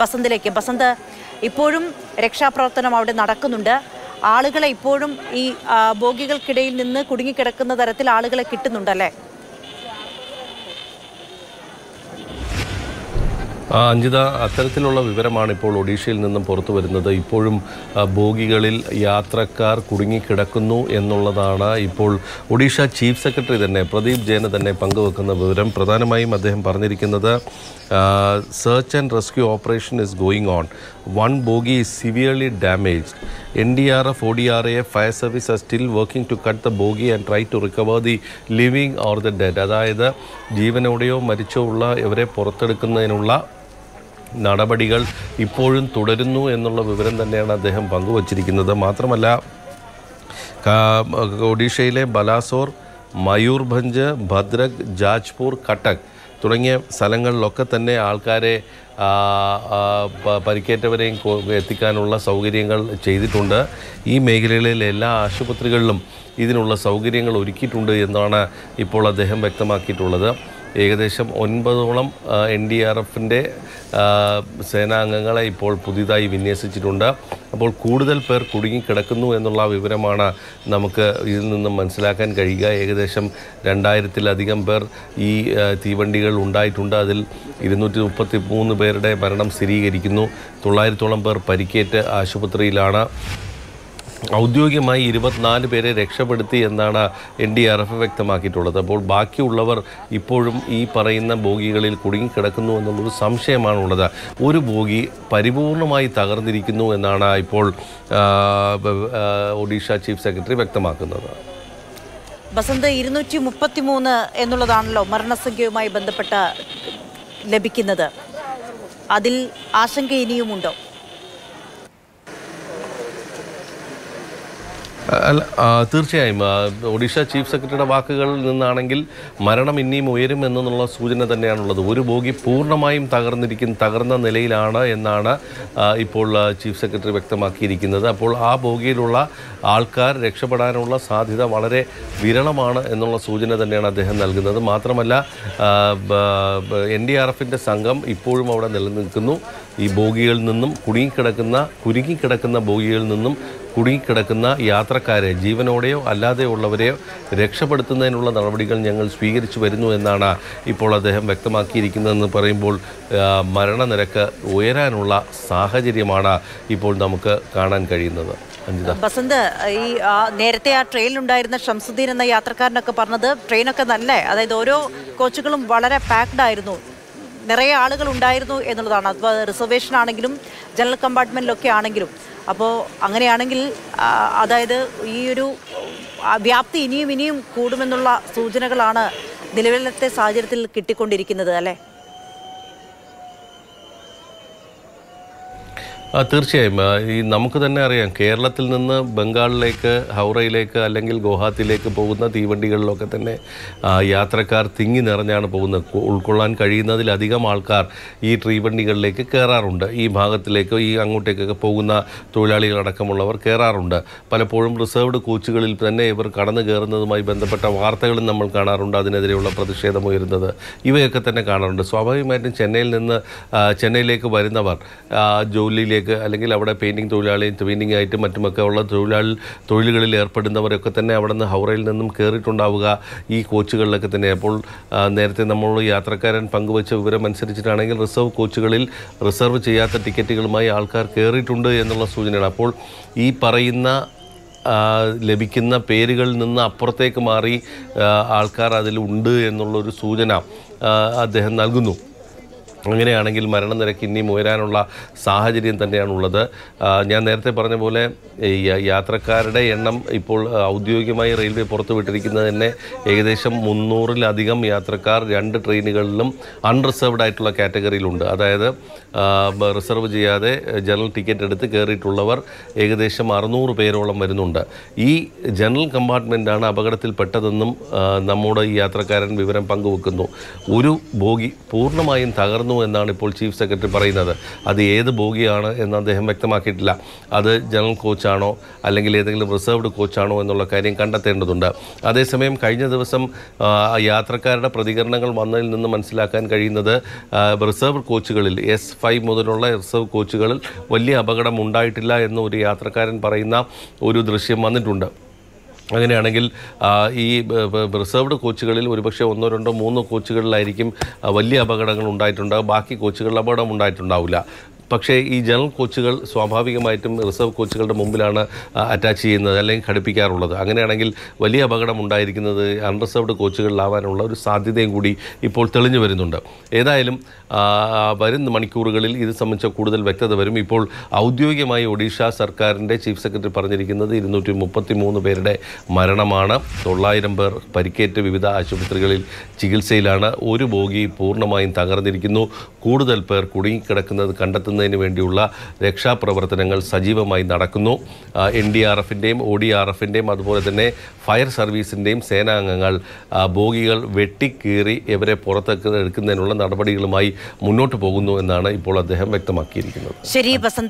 ബസന്തിലേക്ക് ബസന്ത് ഇപ്പോഴും രക്ഷാപ്രവർത്തനം അവിടെ നടക്കുന്നുണ്ട് ആളുകളെ ഇപ്പോഴും ഈ ആ, ബോഗികൾക്കിടയിൽ നിന്ന് കുടുങ്ങിക്കിടക്കുന്ന തരത്തിൽ ആളുകളെ കിട്ടുന്നുണ്ടല്ലേ ആ, അഞ്ജിത അത്തരത്തിലുള്ള വിവരമാണ് ഇപ്പോൾ ഒഡീഷയിൽ നിന്നും പുറത്തു വരുന്നത് ഇപ്പോഴും ആ, ബോഗികളിൽ യാത്രക്കാർ കുടുങ്ങിക്കിടക്കുന്നു എന്നുള്ളതാണ് ഇപ്പോൾ ഒഡീഷ ചീഫ് സെക്രട്ടറി തന്നെ പ്രദീപ് ജെയിന് തന്നെ പങ്കുവെക്കുന്ന വിവരം പ്രധാനമായും അദ്ദേഹം പറഞ്ഞിരിക്കുന്നത് search and rescue operation is going on one bogie is severely damaged. NDRF, ODRAF, fire service are still working to cut the bogie and try to recover the living or the dead. അതായത് ജീവനോടെയോ മരിച്ചോ ഉള്ള ഇവരെ പുറത്തെടുക്കുന്നതിനുള്ള നടപടികൾ ഇപ്പോഴും തുടരുന്നു എന്നുള്ള വിവരം തന്നെയാണ് അദ്ദേഹം പങ്കുവച്ചിരിക്കുന്നത് മാത്രമല്ല കാ- ഒഡീഷയിലെ ബലാസോർ മയൂർഭഞ്ച് ഭദ്രക് ജാജ്പൂർ കട്ടക് തുടങ്ങിയ സ്ഥലങ്ങളിലൊക്കെ തന്നെ ആൾക്കാരെ ആ, ആ, പ- പരിക്കേറ്റവരെയും കൊ- എത്തിക്കാനുള്ള സൗകര്യങ്ങൾ ചെയ്തിട്ടുണ്ട് ഈ മേഖലകളിലെ എല്ലാ ആശുപത്രികളിലും ഇതിനുള്ള സൗകര്യങ്ങൾ ഒരുക്കിയിട്ടുണ്ട് എന്നാണ് ഇപ്പോൾ അദ്ദേഹം വ്യക്തമാക്കിയിട്ടുള്ളത് ഏകദേശം ഒൻപതോളം എൻ ഡി ആർ എഫിൻ്റെ സേനാംഗങ്ങളെ ഇപ്പോൾ പുതിയതായി വിന്യസിച്ചിട്ടുണ്ട് അപ്പോൾ കൂടുതൽ പേർ കുടുങ്ങിക്കിടക്കുന്നു എന്നുള്ള വിവരമാണ് നമുക്ക് ഇതിൽ നിന്നും മനസ്സിലാക്കാൻ കഴിയുക ഏകദേശം രണ്ടായിരത്തിലധികം പേർ ഈ ആ, തീവണ്ടികൾ ഉണ്ടായിട്ടുണ്ട് അതിൽ ഇരുന്നൂറ്റി മുപ്പത്തി മൂന്ന് പേരുടെ മരണം സ്ഥിരീകരിക്കുന്നു തൊള്ളായിരത്തോളം പേർ പരിക്കേറ്റ് ആശുപത്രിയിലാണ് ഔദ്യോഗികമായി ഇരുപത്തിനാല് പേരെ രക്ഷപ്പെടുത്തി എന്നാണ് എൻ ഡി ആർ എഫ് വ്യക്തമാക്കിയിട്ടുള്ളത് അപ്പോൾ ബാക്കിയുള്ളവർ ഇപ്പോഴും ഈ പറയുന്ന ബോഗികളിൽ കുടുങ്ങിക്കിടക്കുന്നു എന്നുള്ളൊരു സംശയമാണുള്ളത് ഒരു ബോഗി പരിപൂർണമായി തകർന്നിരിക്കുന്നു എന്നാണ് ഇപ്പോൾ ആ, ബ- ആ, ഒഡീഷ ചീഫ് സെക്രട്ടറി വ്യക്തമാക്കുന്നത് ബസന്ത് ഇരുന്നൂറ്റി മുപ്പത്തി മൂന്ന് എന്നുള്ളതാണല്ലോ മരണസംഖ്യയുമായി ബന്ധപ്പെട്ട ലഭിക്കുന്നത് അതിൽ ആശങ്ക ഇനിയുമുണ്ടോ അല്ല ആ, തീർച്ചയായും ആ, ഒഡീഷ ചീഫ് സെക്രട്ടറിയുടെ വാക്കുകളിൽ നിന്നാണെങ്കിൽ മരണം ഇനിയും ഉയരും എന്നുള്ള സൂചന തന്നെയാണുള്ളത് ഒരു ബോഗി പൂർണ്ണമായും തകർന്നിരിക്കുന്ന തകർന്ന നിലയിലാണ് എന്നാണ് ആ, ഇപ്പോൾ ആ, ചീഫ് സെക്രട്ടറി വ്യക്തമാക്കിയിരിക്കുന്നത് അപ്പോൾ ആ ബോഗിയിലുള്ള ആൾക്കാർ രക്ഷപ്പെടാനുള്ള സാധ്യത വളരെ വിരളമാണ് എന്നുള്ള സൂചന തന്നെയാണ് അദ്ദേഹം നൽകുന്നത് മാത്രമല്ല എൻ ഡി ആർ എഫിൻ്റെ സംഘം ഇപ്പോഴും അവിടെ നിലനിൽക്കുന്നു ഈ ബോഗികളിൽ നിന്നും കുടുങ്ങിക്കിടക്കുന്ന കുരുങ്ങിക്കിടക്കുന്ന ബോഗികളിൽ നിന്നും കുടുങ്ങിക്കിടക്കുന്ന യാത്രക്കാരെ ജീവനോടെയോ അല്ലാതെയോ ഉള്ളവരെയോ രക്ഷപ്പെടുത്തുന്നതിനുള്ള നടപടികൾ ഞങ്ങൾ സ്വീകരിച്ചു വരുന്നു എന്നാണ് ഇപ്പോൾ അദ്ദേഹം വ്യക്തമാക്കിയിരിക്കുന്നതെന്ന് പറയുമ്പോൾ ആ, മരണനിരക്ക് ഉയരാനുള്ള സാഹചര്യമാണ് ഇപ്പോൾ നമുക്ക് കാണാൻ കഴിയുന്നത് അഞ്ജിത ബസന്ത് ഈ ആ, നേരത്തെ ആ ട്രെയിനിലുണ്ടായിരുന്ന ഷംസുദ്ദീൻ എന്ന യാത്രക്കാരനൊക്കെ പറഞ്ഞത് ട്രെയിനൊക്കെ നല്ല അതായത് ഓരോ കോച്ചുകളും വളരെ പാക്ഡ് ആയിരുന്നു നിറയെ ആളുകൾ ഉണ്ടായിരുന്നു എന്നുള്ളതാണ് അപ്പോൾ റിസർവേഷൻ ആണെങ്കിലും ജനറൽ കമ്പാർട്ട്മെൻറ്റിലൊക്കെ ആണെങ്കിലും അപ്പോൾ അങ്ങനെയാണെങ്കിൽ ആ, അതായത് ഈ ഒരു ആ, വ്യാപ്തി ഇനിയും ഇനിയും കൂടുമെന്നുള്ള സൂചനകളാണ് നിലവിലത്തെ സാഹചര്യത്തിൽ കിട്ടിക്കൊണ്ടിരിക്കുന്നത് അല്ലേ ആ, തീർച്ചയായും ആ, ഈ നമുക്ക് തന്നെ അറിയാം കേരളത്തിൽ നിന്ന് ബംഗാളിലേക്ക് ഹൗറയിലേക്ക് അല്ലെങ്കിൽ ഗുവാഹത്തിയിലേക്ക് പോകുന്ന തീവണ്ടികളിലൊക്കെ തന്നെ ആ, യാത്രക്കാർ തിങ്ങി നിറഞ്ഞാണ് പോകുന്നത് കു- ഉൾക്കൊള്ളാൻ കഴിയുന്നതിലധികം ആൾക്കാർ ഈ തീവണ്ടികളിലേക്ക് കയറാറുണ്ട് ഈ ഭാഗത്തിലേക്ക് ഈ അങ്ങോട്ടേക്കൊക്കെ പോകുന്ന തൊഴിലാളികളടക്കമുള്ളവർ കയറാറുണ്ട് പലപ്പോഴും റിസർവ്ഡ് കോച്ചുകളിൽ തന്നെ ഇവർ കടന്നു കയറുന്നതുമായി ബന്ധപ്പെട്ട വാർത്തകളും നമ്മൾ കാണാറുണ്ട് അതിനെതിരെയുള്ള പ്രതിഷേധം ഉയരുന്നത് ഇവയൊക്കെ തന്നെ കാണാറുണ്ട് സ്വാഭാവികമായിട്ടും ചെന്നൈയിൽ നിന്ന് ആ, ചെന്നൈയിലേക്ക് വരുന്നവർ ആ, ജോലിയിലേക്ക് അല്ലെങ്കിൽ അവിടെ പെയിൻറ്റിങ് തൊഴിലാളി പെയിൻറ്റിംഗ് ആയിട്ട് മറ്റുമൊക്കെ ഉള്ള തൊഴിലാളി തൊഴിലുകളിൽ ഏർപ്പെടുന്നവരൊക്കെ തന്നെ അവിടെ നിന്ന് ഹൗറയിൽ നിന്നും കയറിയിട്ടുണ്ടാവുക ഈ കോച്ചുകളിലൊക്കെ തന്നെ അപ്പോൾ ആ, നേരത്തെ നമ്മൾ യാത്രക്കാരൻ പങ്കുവച്ച വിവരം അനുസരിച്ചിട്ടാണെങ്കിൽ റിസർവ് കോച്ചുകളിൽ റിസർവ് ചെയ്യാത്ത ടിക്കറ്റുകളുമായി ആൾക്കാർ കയറിയിട്ടുണ്ട് എന്നുള്ള സൂചനയാണ് അപ്പോൾ ഈ പറയുന്ന ആ, ലഭിക്കുന്ന പേരുകളിൽ നിന്ന് അപ്പുറത്തേക്ക് മാറി ആ, ആൾക്കാർ അതിലുണ്ട് എന്നുള്ളൊരു സൂചന ആ, അദ്ദേഹം നൽകുന്നു അങ്ങനെയാണെങ്കിൽ മരണനിരക്ക് ഇനിയും ഉയരാനുള്ള സാഹചര്യം തന്നെയാണുള്ളത് ആ, ഞാൻ നേരത്തെ പറഞ്ഞ പോലെ ഈ യ- യാത്രക്കാരുടെ എണ്ണം ഇപ്പോൾ ഔദ്യോഗികമായി റെയിൽവേ പുറത്തുവിട്ടിരിക്കുന്നത് തന്നെ ഏകദേശം മുന്നൂറിലധികം യാത്രക്കാർ രണ്ട് ട്രെയിനുകളിലും അൺറിസർവ്ഡ് ആയിട്ടുള്ള കാറ്റഗറിയിലുണ്ട് അതായത് ആ, ബ- റിസർവ് ചെയ്യാതെ ജനറൽ ടിക്കറ്റ് എടുത്ത് കയറിയിട്ടുള്ളവർ ഏകദേശം അറുന്നൂറ് പേരോളം വരുന്നുണ്ട് ഈ ജനറൽ കമ്പാർട്ട്മെൻറ്റാണ് അപകടത്തിൽപ്പെട്ടതെന്നും ആ, നമ്മുടെ ഈ യാത്രക്കാരൻ വിവരം പങ്കുവെക്കുന്നു ഒരു ബോഗി പൂർണ്ണമായും തകർന്നു നടന്നു എന്നാണ് ഇപ്പോൾ ചീഫ് സെക്രട്ടറി പറയുന്നത് അത് ഏത് ബോഗിയാണ് എന്ന് അദ്ദേഹം വ്യക്തമാക്കിയിട്ടില്ല അത് ജനറൽ കോച്ചാണോ അല്ലെങ്കിൽ ഏതെങ്കിലും റിസർവ്ഡ് കോച്ചാണോ എന്നുള്ള കാര്യം കണ്ടെത്തേണ്ടതുണ്ട് അതേസമയം കഴിഞ്ഞ ദിവസം ആ, യാത്രക്കാരുടെ പ്രതികരണങ്ങൾ വന്നതിൽ നിന്ന് മനസ്സിലാക്കാൻ കഴിയുന്നത് ആ, റിസർവ് കോച്ചുകളിൽ എസ് ഫൈവ് മുതലുള്ള റിസർവ് കോച്ചുകളിൽ വലിയ അപകടം ഉണ്ടായിട്ടില്ല എന്ന് ഒരു യാത്രക്കാരൻ പറയുന്ന ഒരു ദൃശ്യം വന്നിട്ടുണ്ട് അങ്ങനെയാണെങ്കിൽ ആ, ഈ ബ- ബ- റിസർവ്ഡ് കോച്ചുകളിൽ ഒരുപക്ഷെ ഒന്നോ രണ്ടോ മൂന്നോ കോച്ചുകളിലായിരിക്കും ആ, വലിയ അപകടങ്ങൾ ഉണ്ടായിട്ടുണ്ടാകും ബാക്കി കോച്ചുകളിൽ അപകടം ഉണ്ടായിട്ടുണ്ടാവില്ല പക്ഷേ ഈ ജനറൽ കോച്ചുകൾ സ്വാഭാവികമായിട്ടും റിസർവ് കോച്ചുകളുടെ മുമ്പിലാണ് അറ്റാച്ച് ചെയ്യുന്നത് അല്ലെങ്കിൽ ഘടിപ്പിക്കാറുള്ളത് അങ്ങനെയാണെങ്കിൽ വലിയ അപകടം ഉണ്ടായിരിക്കുന്നത് അൺറിസർവ്ഡ് കോച്ചുകളിലാവാനുള്ള ഒരു സാധ്യതയും കൂടി ഇപ്പോൾ തെളിഞ്ഞു വരുന്നുണ്ട് ഏതായാലും ആ, വരുന്ന മണിക്കൂറുകളിൽ ഇത് സംബന്ധിച്ച കൂടുതൽ വ്യക്തത വരും ഇപ്പോൾ ഔദ്യോഗികമായി ഒഡീഷ സർക്കാരിൻ്റെ ചീഫ് സെക്രട്ടറി പറഞ്ഞിരിക്കുന്നത് ഇരുന്നൂറ്റി മുപ്പത്തി മൂന്ന് പേരുടെ മരണമാണ് തൊള്ളായിരം പേർ പരിക്കേറ്റ് വിവിധ ആശുപത്രികളിൽ ചികിത്സയിലാണ് ഒരു ബോഗി പൂർണ്ണമായും തകർന്നിരിക്കുന്നു കൂടുതൽ പേർ കുടുങ്ങിക്കിടക്കുന്നത് കണ്ടെത്തുന്നതിന് വേണ്ടിയുള്ള രക്ഷാപ്രവർത്തനങ്ങൾ സജീവമായി നടക്കുന്നു എൻ ഡി ആർ എഫിൻ്റെയും ഒ ഡി ആർ എഫിൻ്റെയും അതുപോലെ തന്നെ ഫയർ സർവീസിൻ്റെയും സേനാംഗങ്ങൾ ആ, ബോഗികൾ വെട്ടിക്കീറി ഇവരെ പുറത്തേക്ക് എടുക്കുന്നതിനുള്ള നടപടികളുമായി മുന്നോട്ട് പോകുന്നു എന്നാണ് ഇപ്പോൾ അദ്ദേഹം വ്യക്തമാക്കിയിരിക്കുന്നത് ശരി വസന്ത്